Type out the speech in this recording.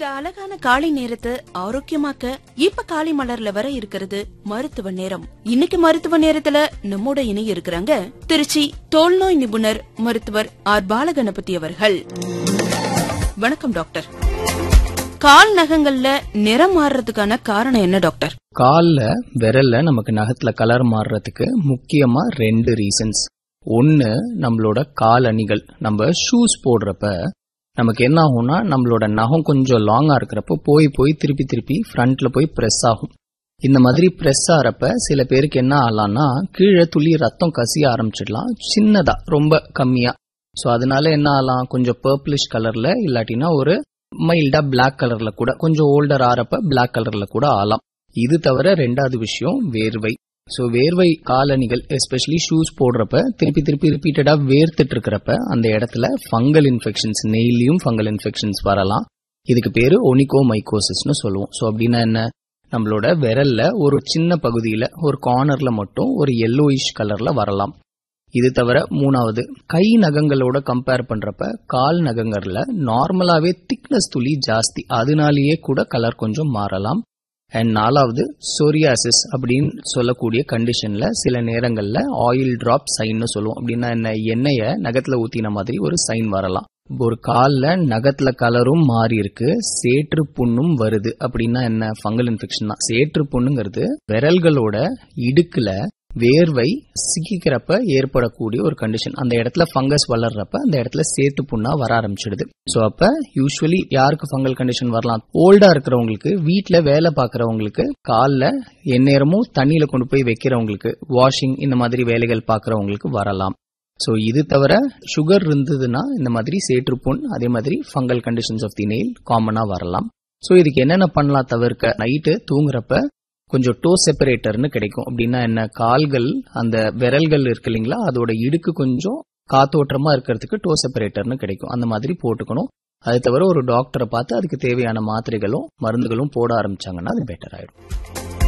இந்த அழகான காலை நேரத்தை ஆரோக்கியமாக்க இப்ப காலை மலர்ல வர இருக்கிறது மருத்துவ நேரம் இன்னைக்கு மருத்துவ நேரத்துல நம்மோட இணைய இருக்கிறாங்க திருச்சி தோல்நோய் நிபுணர் மருத்துவர் ஆர் பாலகணபதி அவர்கள் வணக்கம் டாக்டர் கால் நகங்கள்ல நிறம் மாறுறதுக்கான காரணம் என்ன டாக்டர் கால்ல விரல்ல நமக்கு நகத்துல கலர் மாறுறதுக்கு முக்கியமா ரெண்டு ரீசன்ஸ் ஒன்னு நம்மளோட கால் அணிகள் நம்ம ஷூஸ் போடுறப்ப நமக்கு என்ன ஆகும்னா நம்மளோட நகம் கொஞ்சம் லாங்கா இருக்கிறப்போ போய் போய் திருப்பி திருப்பி ஃப்ரண்ட்ல போய் பிரஸ் ஆகும் இந்த மாதிரி பிரஸ் ஆறப்ப சில பேருக்கு என்ன ஆகலாம்னா கீழே துளி ரத்தம் கசிய ஆரம்பிச்சிடலாம் சின்னதா ரொம்ப கம்மியா ஸோ அதனால என்ன ஆகலாம் கொஞ்சம் பர்பிளிஷ் கலர்ல இல்லாட்டினா ஒரு மைல்டா பிளாக் கலர்ல கூட கொஞ்சம் ஓல்டர் ஆறப்ப பிளாக் கலர்ல கூட ஆகலாம் இது தவிர ரெண்டாவது விஷயம் வேர்வை ஸோ வேர்வை காலணிகள் எஸ்பெஷலி ஷூஸ் போடுறப்ப திருப்பி திருப்பி ரிப்பீட்டடா வேர்த்துட்டு இருக்கிறப்ப அந்த இடத்துல ஃபங்கல் இன்ஃபெக்ஷன்ஸ் நெய்லியும் ஃபங்கல் இன்ஃபெக்ஷன்ஸ் வரலாம் இதுக்கு பேரு ஒனிகோ மைக்கோசிஸ்னு சொல்லுவோம் ஸோ அப்படின்னா என்ன நம்மளோட விரல்ல ஒரு சின்ன பகுதியில ஒரு கார்னர்ல மட்டும் ஒரு yellowish கலர்ல வரலாம் இது தவிர மூணாவது கை நகங்களோட கம்பேர் பண்றப்ப கால் நகங்கள்ல நார்மலாவே திக்னஸ் துளி ஜாஸ்தி அதனாலேயே கூட கலர் கொஞ்சம் மாறலாம் அண்ட் நாலாவது சொரியாசிஸ் அப்படின்னு சொல்லக்கூடிய கண்டிஷன்ல சில நேரங்கள்ல ஆயில் டிராப் சைன்னு சொல்லுவோம் அப்படின்னா என்ன எண்ணெய நகத்துல ஊத்தின மாதிரி ஒரு சைன் வரலாம் ஒரு கால்ல நகத்துல கலரும் மாறி இருக்கு சேற்று புண்ணும் வருது அப்படின்னா என்ன ஃபங்கல் இன்ஃபெக்ஷன் தான் சேற்று புண்ணுங்கிறது விரல்களோட இடுக்குல வேர்வை சிக்கிக்கிறப்ப ஏற்படக்கூடிய ஒரு கண்டிஷன் அந்த இடத்துல ஃபங்கஸ் வளர்றப்ப அந்த இடத்துல சேத்து புண்ணா வர ஆரம்பிச்சிடுது சோ அப்ப யூஸ்வலி யாருக்கு ஃபங்கல் கண்டிஷன் வரலாம் ஓல்டா இருக்கிறவங்களுக்கு வீட்ல வேலை பார்க்கறவங்களுக்கு கால்ல எந்நேரமும் தண்ணியில கொண்டு போய் வைக்கிறவங்களுக்கு வாஷிங் இந்த மாதிரி வேலைகள் பார்க்கறவங்களுக்கு வரலாம் சோ இது தவிர சுகர் இருந்ததுன்னா இந்த மாதிரி சேற்றுப்புண் அதே மாதிரி fungal conditions of the nail காமனா வரலாம் சோ இதுக்கு என்னென்ன பண்ணலாம் தவிர்க்க நைட்டு தூங்குறப்ப கொஞ்சம் டோ செப்பரேட்டர்னு கிடைக்கும் அப்படின்னா என்ன கால்கள் அந்த விரல்கள் இருக்கு இல்லைங்களா அதோட இடுக்கு கொஞ்சம் காத்தோட்டமா இருக்கிறதுக்கு டோ செப்பரேட்டர்னு கிடைக்கும் அந்த மாதிரி போட்டுக்கணும் அது தவிர ஒரு டாக்டரை பார்த்து அதுக்கு தேவையான மாத்திரைகளும் மருந்துகளும் போட ஆரம்பிச்சாங்கன்னா அது பெட்டர் ஆயிடும்